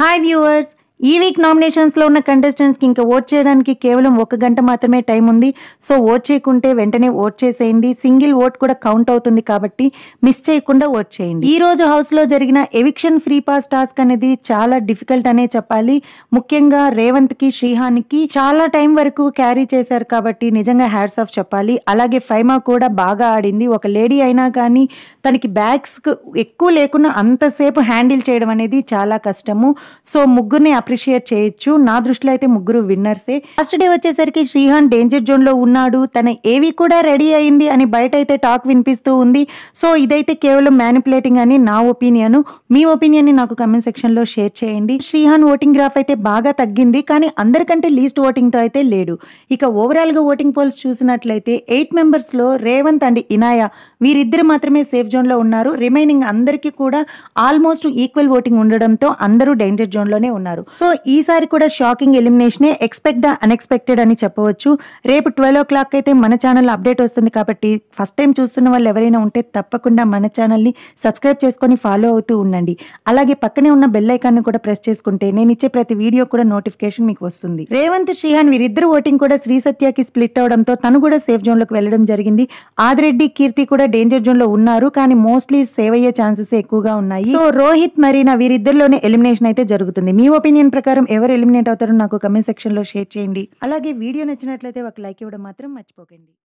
hi viewers ఈ week నామినేషన్స్లో ఉన్న కంటెస్టెంట్స్కి ఇంకా ఓట్ చేయడానికి కేవలం ఒక గంట మాత్రమే టైం ఉంది సో ఓట్ చేయకుంటే వెంటనే ఓట్ చేసేయండి సింగిల్ ఓట్ కూడా కౌంట్ అవుతుంది కాబట్టి మిస్ చేయకుండా ఓట్ చేయండి ఈ రోజు హౌస్లో జరిగిన ఎవిక్షన్ ఫ్రీ పాస్ టాస్క్ అనేది చాలా డిఫికల్ట్ అనే చెప్పాలి ముఖ్యంగా రేవంత్కి శ్రీహానికి చాలా టైం వరకు క్యారీ చేశారు కాబట్టి నిజంగా హ్యాడ్స్ ఆఫ్ చెప్పాలి అలాగే ఫైమా కూడా బాగా ఆడింది ఒక లేడీ అయినా కానీ తనకి బ్యాగ్స్ ఎక్కువ లేకున్నా అంతసేపు హ్యాండిల్ చేయడం అనేది చాలా కష్టము సో ముగ్గురిని అప్రిషియేట్ చేయొచ్చు నా దృష్టిలో అయితే ముగ్గురు విన్నర్సే ఫస్ట్ డే వచ్చేసరికి శ్రీహాన్ డేంజర్ జోన్ లో ఉన్నాడు తన ఏవి కూడా రెడీ అయింది అని బయట అయితే టాక్ వినిపిస్తూ ఉంది సో ఇదైతే కేవలం మ్యానిపులేటింగ్ అని నా ఒపీనియన్ మీ ఒపీనియన్ ని నాకు కమెంట్ సెక్షన్ లో షేర్ చేయండి శ్రీహాన్ ఓటింగ్ గ్రాఫ్ అయితే బాగా తగ్గింది కానీ అందరికంటే లీస్ట్ ఓటింగ్ తో అయితే లేడు ఇక ఓవరాల్ గా ఓటింగ్ పోల్స్ చూసినట్లయితే ఎయిట్ మెంబర్స్ లో రేవంత్ అండ్ ఇనాయా వీరిద్దరు మాత్రమే సేఫ్ జోన్ లో ఉన్నారు రిమైనింగ్ అందరికీ కూడా ఆల్మోస్ట్ ఈక్వల్ ఓటింగ్ ఉండడంతో అందరూ డేంజర్ జోన్ లోనే ఉన్నారు సో ఈసారి కూడా shocking elimination expect the unexpected అని చెప్పవచ్చు రేపు ట్వెల్వ్ ఓ క్లాక్ అయితే మన ఛానల్ అప్డేట్ వస్తుంది కాబట్టి ఫస్ట్ టైం చూస్తున్న వాళ్ళు ఎవరైనా ఉంటే తప్పకుండా మన ఛానల్ని సబ్స్క్రైబ్ చేసుకొని ఫాలో అవుతూ ఉండండి అలాగే పక్కనే ఉన్న బెల్ ఐకాన్ కూడా ప్రెస్ చేసుకుంటే నేను ఇచ్చే ప్రతి వీడియో కూడా నోటిఫికేషన్ మీకు వస్తుంది రేవంత్ శ్రీహాన్ వీరిద్దరు ఓటింగ్ కూడా శ్రీ సత్యకి స్ప్లిట్ అవడంతో తను కూడా సేఫ్ జోన్ లోకి వెళ్ళడం జరిగింది ఆదిరెడ్డి కీర్తి కూడా డేంజర్ జోన్ లో ఉన్నారు కానీ మోస్ట్లీ సేవ్ అయ్యే ఛాన్సెస్ ఎక్కువగా ఉన్నాయి సో రోహిత్ మరీనా వీరిద్దరిలోనే ఎలిమినేషన్ అయితే జరుగుతుంది మీ ఒపీనియన్ ప్రకారం ఎవరు ఎలిమినేట్ అవుతారో నాకు కమెంట్ సెక్షన్ లో షేర్ చేయండి అలాగే వీడియో నచ్చినట్లయితే ఒక లైక్ ఇవ్వడం మాత్రం మర్చిపోకండి